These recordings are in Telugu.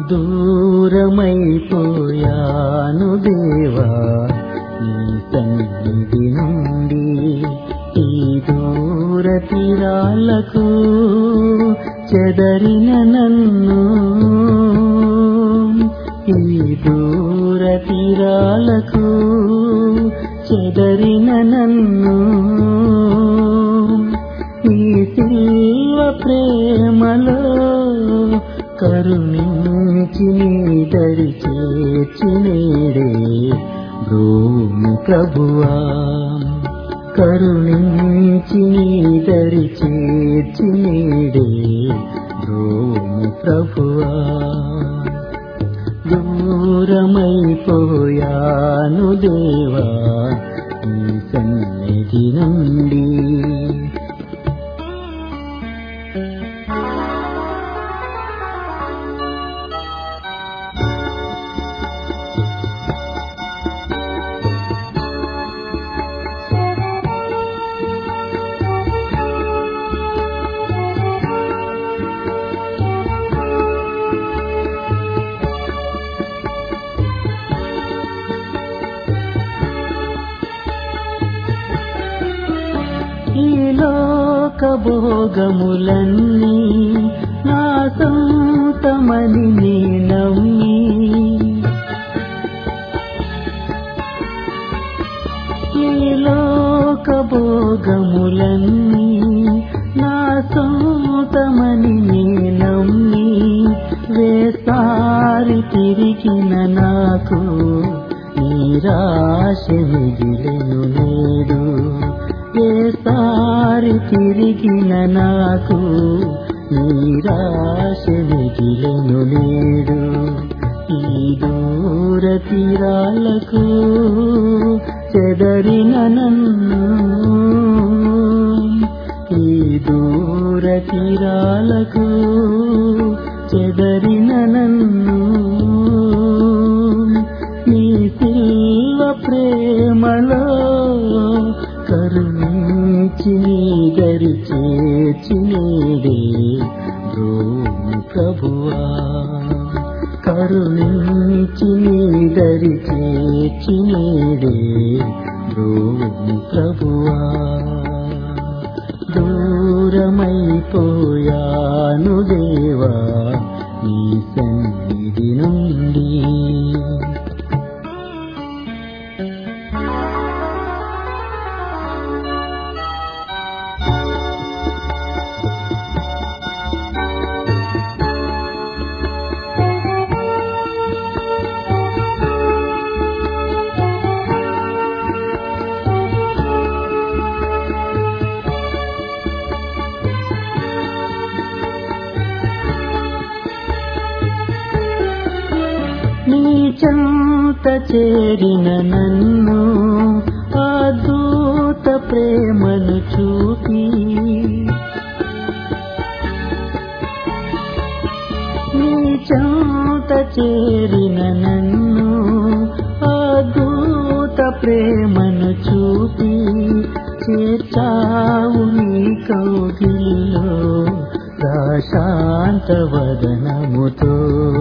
దూరమైపోయాను దేవా నీ సన్నిధి నుండి ఈ దూర తీరాలకు చెదరిన నన్ను ఈ దూర తీరాలకు చెదరిన నన్ను ఈ శిల్వ ప్రేమలో కరుణించి నీ దరి చేర్చి నేడే భూమి ప్రభువా కరుణించి నీ దరి చేర్చి నేడే భూమి ప్రభువా దూరమైపోయాను దేవా నీ సన్నిధి నుండి ఈ లోక భోగములన్నీ నా సొంతమని నీ నమ్మి ఈ లోక భోగములన్నీ నా సొంతమని నీ నమ్మి వేసారి తిరిగిన నాకు నిరాశ మిగిలెను నేడు ఏసారి తిరిగిన నాకు నిరాశ మిగిలెను నేడు ఈ దూర తీరాలకు చెదరిన నన్ను ఈ దూర తీరాలకు చెదరిన నన్ను నీ శిల్వ ప్రేమలో కరుణించి నీ దరి చేర్చి నేడే భూమి ప్రభువా కరుణించి నీ దరి చేర్చి నేడే భూమి ప్రభువా దూరమైపోయాను దేవా నీ సన్నిధి నుండి నీ చెంత చేరిన నన్ను అద్భుత ప్రేమను చూపి నీ చెంత చేరిన నన్ను అద్భుత ప్రేమను చూపి చేర్చావు నీ కౌగిలిలో ప్రశాంత వదనముతో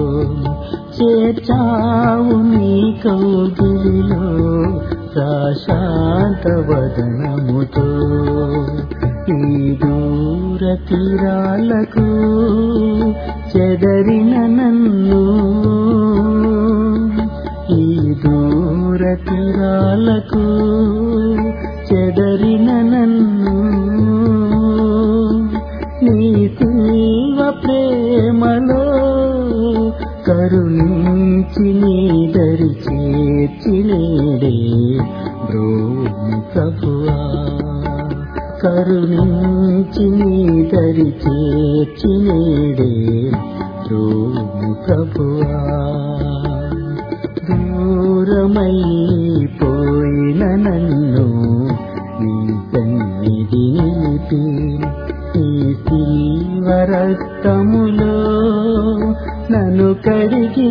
చేర్చావు నీ కౌగిలిలో ప్రశాంత వదనముతో ఈ దూర తీరాలకు చెదరిన నన్ను ఈ దూర తీరాలకు చెదరిన నన్ను నీ శిల్వ ప్రేమలో కరుణించి నీ దరి చేర్చి నేడే బ్రోమి ప్రభువా కరుణించి నీ దరి చేర్చి నేడే బ్రోమి ప్రభువా దూరమైపోయిన నన్ను నీ సన్నిధి నిలిపి ఈ శిల్వ రక్తములో నన్ను కడిగి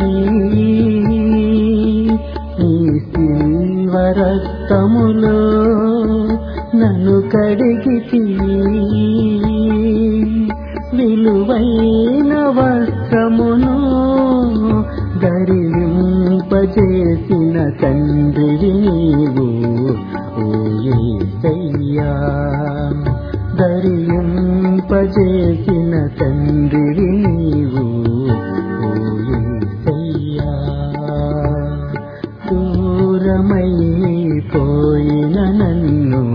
ఈ శిల్వ రక్తములో నన్ను కడిగి విలువైన వస్త్రమును దరింపజేసిన తండ్రివి నీవు ఓ యేసయ్యా దరింపజేసిన తండ్రివి నీవు ఓ యేసయ్యా దూరమైపోయిన నన్ను